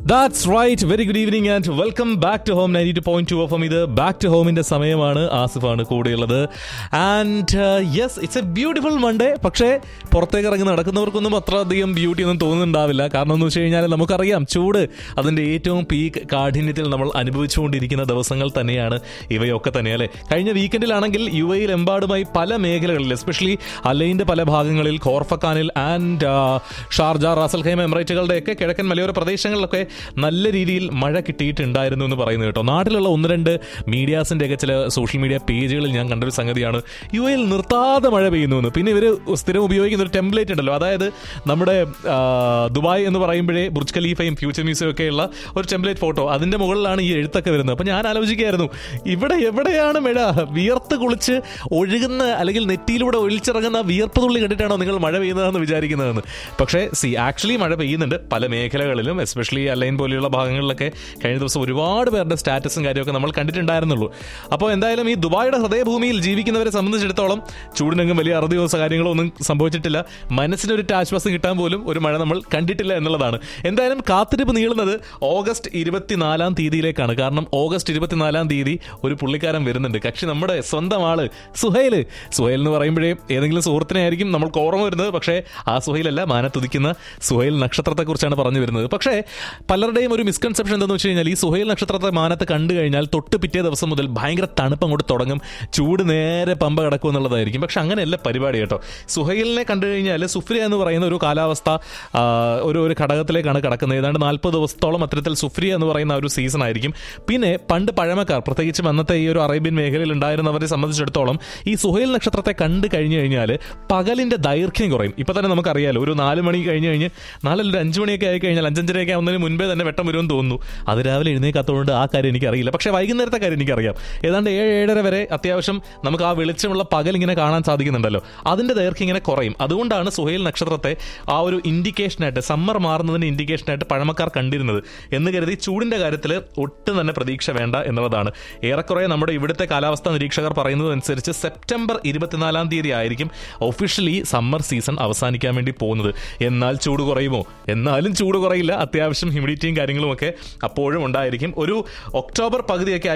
that's right very good evening and welcome back to home ninety two point two of ഇത് back to ഹോമിന്റെ സമയമാണ് ആസിഫാണ് കൂടെയുള്ളത് and yes it's a beautiful Monday പക്ഷേ പുറത്തേക്ക് ഇറങ്ങി നടക്കുന്നവർക്കൊന്നും അത്ര അധികം ബ്യൂട്ടി ഒന്നും തോന്നുന്നുണ്ടാവില്ല കാരണം എന്ന് വെച്ച് കഴിഞ്ഞാൽ നമുക്കറിയാം ചൂട് അതിന്റെ ഏറ്റവും പീക്ക് കാഠിന്യത്തിൽ നമ്മൾ അനുഭവിച്ചുകൊണ്ടിരിക്കുന്ന ദിവസങ്ങൾ തന്നെയാണ് ഇവയൊക്കെ തന്നെ അല്ലേ കഴിഞ്ഞ വീക്കെൻഡിലാണെങ്കിൽ യു എയിൽ എമ്പാടുമായി പല മേഖലകളിൽ എസ്പെഷ്യലി അലൈൻ്റെ പല ഭാഗങ്ങളിൽ ഖോർഫക്കാനിൽ ആൻഡ് ഷാർജ റാസൽ ഖൈമ എമിറേറ്റുകളുടെയൊക്കെ കിഴക്കൻ മലയോര പ്രദേശങ്ങളിലൊക്കെ നല്ല രീതിയിൽ മഴ കിട്ടിയിട്ടുണ്ടായിരുന്നു എന്ന് പറയുന്നത് കേട്ടോ നാട്ടിലുള്ള ഒന്ന് രണ്ട് മീഡിയാസിന്റെ ഒക്കെ ചില സോഷ്യൽ മീഡിയ പേജുകളിൽ ഞാൻ കണ്ടൊരു സംഗതിയാണ് യു എയിൽ നിർത്താതെ മഴ പെയ്യുന്നു എന്ന് പിന്നെ ഇവർ സ്ഥിരം ഉപയോഗിക്കുന്ന ഒരു ടെംപ്ലേറ്റ് ഉണ്ടല്ലോ അതായത് നമ്മുടെ ആ, ദുബായ് എന്ന് പറയുമ്പോഴേ ബുർജ് ഖലീഫയും ഫ്യൂച്ചർ മ്യൂസിയം ഒക്കെ ഉള്ള ഒരു ടെംപ്ലേറ്റ് ഫോട്ടോ അതിന്റെ മുകളിലാണ് ഈ എഴുത്തൊക്കെ വരുന്നത് അപ്പൊ ഞാൻ ആലോചിക്കുകയായിരുന്നു ഇവിടെ എവിടെയാണ് മഴ വിയർത്ത് കുളിച്ച് ഒഴുകുന്ന അല്ലെങ്കിൽ നെറ്റിയിലൂടെ ഒഴിച്ചിറങ്ങുന്ന ആ വിയർപ്പ് തുള്ളി കണ്ടിട്ടാണോ നിങ്ങൾ മഴ പെയ്യുന്നതെന്ന് വിചാരിക്കുന്നതെന്ന് പക്ഷേ സി ആക്ച്വലി മഴ പെയ്യുന്നുണ്ട് പല മേഖലകളിലും എസ്പെഷ്യലി അലൈൻ പോലെയുള്ള ഭാഗങ്ങളിലൊക്കെ കഴിഞ്ഞ ദിവസം ഒരുപാട് പേരുടെ സ്റ്റാറ്റസും കാര്യമൊക്കെ നമ്മൾ കണ്ടിട്ടുണ്ടായിരുന്നുള്ളൂ അപ്പോൾ എന്തായാലും ഈ ദുബായിയുടെ ഹൃദയഭൂമിയിൽ ജീവിക്കുന്നവരെ സംബന്ധിച്ചിടത്തോളം ചൂടിനെങ്കിലും വലിയ അറുതി ദിവസ കാര്യങ്ങളോ ഒന്നും സംഭവിച്ചിട്ടില്ല മനസ്സിനൊരു ആശ്വാസം കിട്ടാൻ പോലും ഒരു മഴ നമ്മൾ കണ്ടിട്ടില്ല എന്നുള്ളതാണ് എന്തായാലും കാത്തിരിപ്പ് നീളുന്നത് ഓഗസ്റ്റ് ഇരുപത്തിനാലാം തീയതിയിലേക്കാണ് കാരണം ഓഗസ്റ്റ് ഇരുപത്തിനാലാം തീയതി ഒരു പുള്ളിക്കാരൻ വരുന്നുണ്ട് കക്ഷി നമ്മുടെ സ്വന്തം ആള് സുഹൈൽ സുഹൈൽ എന്ന് പറയുമ്പോഴേ ഏതെങ്കിലും സുഹൃത്തിനെ ആയിരിക്കും നമ്മൾക്ക് ഓർമ്മ വരുന്നത് പക്ഷേ ആ സുഹൈലല്ല മാനത്തുദിക്കുന്ന സുഹൈൽ നക്ഷത്രത്തെക്കുറിച്ചാണ് പറഞ്ഞു വരുന്നത് പക്ഷേ പലരുടെയും ഒരു മിസ്കൺസെപ്ഷൻ എന്താണെന്ന് വെച്ച് കഴിഞ്ഞാൽ ഈ സുഹൈൽ നക്ഷത്രത്തെ മാനത്ത് കണ്ടു കഴിഞ്ഞാൽ തൊട്ട് പിറ്റേ ദിവസം മുതൽ ഭയങ്കര തണുപ്പ് അങ്ങോട്ട് തുടങ്ങും ചൂട് നേരെ പമ്പ കിടക്കും എന്നുള്ളതായിരിക്കും പക്ഷെ അങ്ങനെയല്ല പരിപാടി കേട്ടോ സുഹൈലിനെ കണ്ടു കഴിഞ്ഞാൽ സുഫ്രിയ എന്ന് പറയുന്ന ഒരു കാലാവസ്ഥ ആ, ഒരു ഒരു ഘടകത്തിലേക്കാണ് കിടക്കുന്നത് ഏതാണ്ട് നാൽപ്പത് ദിവസത്തോളം അത്തരത്തിൽ സുഫ്രിയ എന്ന് പറയുന്ന ആ ഒരു സീസൺ ആയിരിക്കും പിന്നെ പണ്ട് പഴമക്കാർ പ്രത്യേകിച്ചും അന്നത്തെ ഈ ഒരു അറേബ്യൻ മേഖലയിൽ ഉണ്ടായിരുന്നവരെ സംബന്ധിച്ചിടത്തോളം ഈ സുഹൈൽ നക്ഷത്രത്തെ കണ്ടു കഴിഞ്ഞു കഴിഞ്ഞാൽ പകലിന്റെ ദൈർഘ്യം കുറയും ഇപ്പൊ തന്നെ നമുക്കറിയാലോ ഒരു നാല് മണി കഴിഞ്ഞ് കഴിഞ്ഞ് നാലല്ല ഒരു അഞ്ച് മണിയൊക്കെ ആയി കഴിഞ്ഞാൽ അഞ്ചഞ്ചരയൊക്കെ ആവുന്നതിന് മുൻപേ തന്നെ വെട്ടം വരുമെന്ന് തോന്നുന്നു അത് രാവിലെ എഴുന്നേക്കാത്തതുകൊണ്ട് ആ കാര്യം എനിക്കറിയില്ല പക്ഷേ വൈകുന്നേരത്തെ കാര്യം എനിക്കറിയാം ഏതാണ്ട് ഏഴ് ഏഴര വരെ അത്യാവശ്യം നമുക്ക് ആ വെളിച്ചമുള്ള പകൽ ഇങ്ങനെ കാണാൻ സാധിക്കുന്നുണ്ടല്ലോ അതിന്റെ ദൈർഘ്യം ഇങ്ങനെ കുറയും അതുകൊണ്ടാണ് സുഹൈൽ നക്ഷത്രത്തെ ആ ഒരു ഇൻഡിക്കേഷനായിട്ട് സമ്മർ മാറുന്നതിന്റെ ഇൻഡിക്കേഷനായിട്ട് പഴമക്കാർ കണ്ടിരുന്നത് എന്ന് കരുതി ചൂടിന്റെ കാര്യത്തിൽ ഒട്ടും തന്നെ പ്രതീക്ഷ വേണ്ട എന്നുള്ളതാണ് ഏറെക്കുറെ നമ്മുടെ ഇവിടുത്തെ കാലാവസ്ഥാ നിരീക്ഷകർ പറയുന്നത് അനുസരിച്ച് സെപ്റ്റംബർ ഇരുപത്തിനാലാം തീയതി ആയിരിക്കും ഒഫീഷ്യലി സമ്മർ സീസൺ അവസാനിക്കാൻ വേണ്ടി പോകുന്നത് എന്നാൽ ചൂട് കുറയുമോ എന്നാലും ചൂട് കുറയില്ല അത്യാവശ്യം ഹ്യൂമിഡിറ്റിയും കാര്യങ്ങളും ഒക്കെ അപ്പോഴും ഉണ്ടായിരിക്കും ഒരു ഒക്ടോബർ പകുതിയൊക്കെ